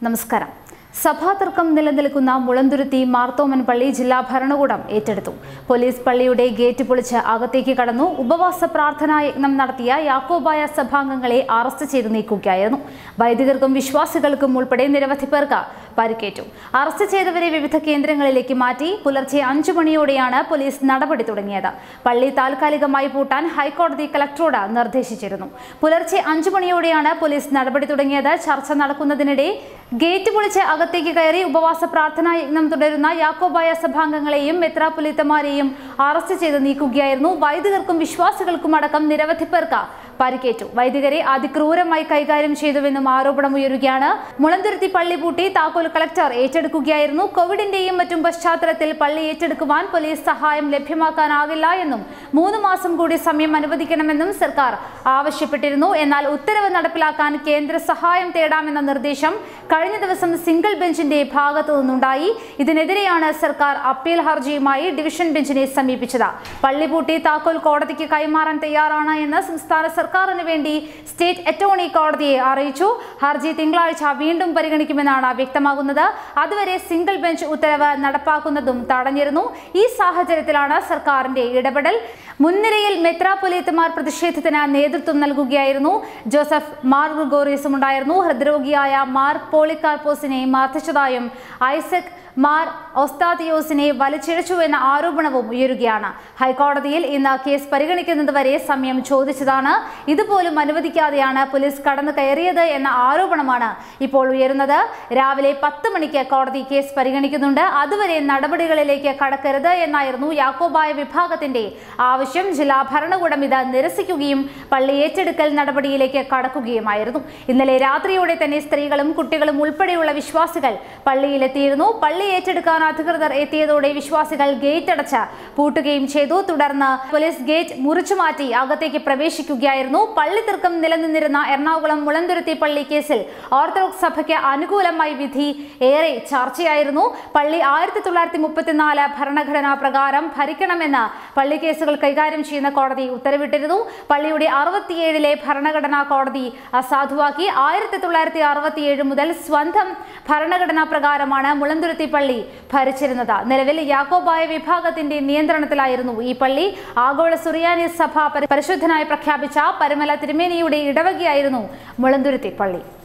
നമസ്കാരം സഭാതർക്കം നിലനിൽക്കുന്ന മുളന്തുരുത്തി മാർത്തോമൻ പള്ളി ജില്ലാ ഭരണകൂടം ഏറ്റെടുത്തു പോലീസ് പള്ളിയുടെ ഗേറ്റ് പൊളിച്ച് അകത്തേക്ക് കടന്നു ഉപവാസ പ്രാർത്ഥനാ യജ്ഞം നടത്തിയ യാക്കോബായ സഭാംഗങ്ങളെ അറസ്റ്റ് ചെയ്ത് നീക്കുകയായിരുന്നു വൈദികർക്കും വിശ്വാസികൾക്കും ഉൾപ്പെടെ നിരവധി പേർക്ക് പരിക്കേറ്റു അറസ്റ്റ് ചെയ്തവരെ വിവിധ കേന്ദ്രങ്ങളിലേക്ക് മാറ്റി പുലർച്ചെ അഞ്ചു മണിയോടെയാണ് പോലീസ് നടപടി തുടങ്ങിയത് പള്ളി താൽക്കാലികമായി പൂട്ടാൻ ഹൈക്കോടതി കലക്ടറോട് നിർദ്ദേശിച്ചിരുന്നു പുലർച്ചെ അഞ്ചു മണിയോടെയാണ് പോലീസ് നടപടി തുടങ്ങിയത് ചർച്ച നടക്കുന്നതിനിടെ ഗേറ്റ് പൊളിച്ച് അകത്തേക്ക് കയറി ഉപവാസ പ്രാർത്ഥനാ യജ്ഞം തുടരുന്ന യാക്കോബായ സഭാംഗങ്ങളെയും മെത്രാപൊലിത്തമാരെയും അറസ്റ്റ് ചെയ്ത് നീക്കുകയായിരുന്നു വൈദികർക്കും വിശ്വാസികൾക്കും അടക്കം നിരവധി പേർക്ക് പരിക്കേറ്റു വൈദികരെ അതിക്രൂരമായി കൈകാര്യം ചെയ്തുവെന്നും ആരോപണമുയരുകയാണ് മുളന്തുരുത്തി പള്ളി പൂട്ടി താക്കോൽ കളക്ടർ ഏറ്റെടുക്കുകയായിരുന്നു കോവിഡിന്റെയും മറ്റും പശ്ചാത്തലത്തിൽ പള്ളി ഏറ്റെടുക്കുവാൻ പോലീസ് സഹായം ലഭ്യമാക്കാനാകില്ല എന്നും മൂന്ന് മാസം കൂടി സമയം അനുവദിക്കണമെന്നും സർക്കാർ ആവശ്യപ്പെട്ടിരുന്നു എന്നാൽ ഉത്തരവ് നടപ്പിലാക്കാൻ കേന്ദ്ര സഹായം തേടാമെന്ന നിർദ്ദേശം കഴിഞ്ഞ ദിവസം സിംഗിൾ ബെഞ്ചിന്റെ ഭാഗത്തു നിന്നുണ്ടായി ഇതിനെതിരെയാണ് സർക്കാർ അപ്പീൽ ഹർജിയുമായി ഡിവിഷൻ ബെഞ്ചിനെ സമീപിച്ചത് പള്ളി പൂട്ടി താക്കോൽ കോടതിക്ക് കൈമാറാൻ തയ്യാറാണ് എന്ന് സംസ്ഥാന സർക്കാരിന് വേണ്ടി സ്റ്റേറ്റ് അറ്റോർണി കോടതിയെ അറിയിച്ചു ഹർജി തിങ്കളാഴ്ച വീണ്ടും പരിഗണിക്കുമെന്നാണ് വ്യക്തമാകുന്നത് അതുവരെ സിംഗിൾ ബെഞ്ച് ഉത്തരവ് നടപ്പാക്കുന്നതും തടഞ്ഞിരുന്നു ഈ സാഹചര്യത്തിലാണ് സർക്കാരിന്റെ ഇടപെടൽ മുൻനിരയിൽ മെത്രാപൊലീത്തമാർ പ്രതിഷേധത്തിന് നേതൃത്വം നൽകുകയായിരുന്നു ജോസഫ് മാർ ഗ്രിഗോറിയസും ഉണ്ടായിരുന്നു ഹൃദ്രോഗിയായ മാർ പോളിക്കാർപ്പോസിനെ മർദ്ദിച്ചതായും ഐസക് മാർ ഒസ്താദിയോസിനെ വലിച്ചിഴച്ചുവെന്ന ആരോപണവും ഉയരുകയാണ് ഹൈക്കോടതിയിൽ ഇന്ന് കേസ് പരിഗണിക്കുന്നതുവരെ സമയം ചോദിച്ചതാണ് ഇതുപോലും അനുവദിക്കാതെയാണ് പോലീസ് കടന്നു കയറിയത് എന്ന ആരോപണമാണ് ഇപ്പോൾ ഉയരുന്നത് രാവിലെ പത്ത് മണിക്ക് കോടതി കേസ് പരിഗണിക്കുന്നുണ്ട് അതുവരെ നടപടികളിലേക്ക് കടക്കരുത് എന്നായിരുന്നു യാക്കോബായ വിഭാഗത്തിന്റെ ആവശ്യം ജില്ലാ ഭരണകൂടം ഇത് നിരസിക്കുകയും പള്ളി ഏറ്റെടുക്കൽ നടപടിയിലേക്ക് കടക്കുകയുമായിരുന്നു ഇന്നലെ രാത്രിയോടെ തന്നെ സ്ത്രീകളും കുട്ടികളും ഉൾപ്പെടെയുള്ള വിശ്വാസികൾ പള്ളിയിലെത്തിയിരുന്നു പള്ളി ഏറ്റെടുക്കാൻ അധികൃതർ എത്തിയതോടെ വിശ്വാസികൾ ഗേറ്റ് അടച്ച് പൂട്ടുകയും ചെയ്തു തുടർന്ന് പോലീസ് ഗേറ്റ് മുറിച്ചു മാറ്റി അകത്തേക്ക് പ്രവേശിക്കുകയായിരുന്നു പള്ളി തർക്കം നിലനിന്നിരുന്ന എറണാകുളം മുളന്തുരുത്തി പള്ളി കേസിൽ ഓർത്തഡോക്സ് സഭയ്ക്ക് അനുകൂലമായി വിധി ഏറെ ചർച്ചയായിരുന്നു പള്ളി ആയിരത്തി തൊള്ളായിരത്തി മുപ്പത്തിനാല് ഭരണഘടനാ പ്രകാരം ഭരിക്കണമെന്ന് പള്ളി കേസുകൾ കൈകാര്യം ചെയ്യുന്ന കോടതി ഉത്തരവിട്ടിരുന്നു പള്ളിയുടെ അറുപത്തിയേഴിലെ ഭരണഘടനാ കോടതി അസാധുവാക്കി ആയിരത്തി തൊള്ളായിരത്തി അറുപത്തിയേഴ് മുതൽ സ്വന്തം ഭരണഘടനാ പ്രകാരമാണ് മുളന്തുരുത്തി പള്ളി ഭരിച്ചിരുന്നത് നിലവിൽ യാക്കോബായ വിഭാഗത്തിന്റെ നിയന്ത്രണത്തിലായിരുന്നു ഈ പള്ളി ആഗോള സുറിയാനി സഭ പരി- പരിശുദ്ധനായി പ്രഖ്യാപിച്ച പരമല തിരുമേനിയുടെ ഇടവകയായിരുന്നു മുളന്തുരുത്തി പള്ളി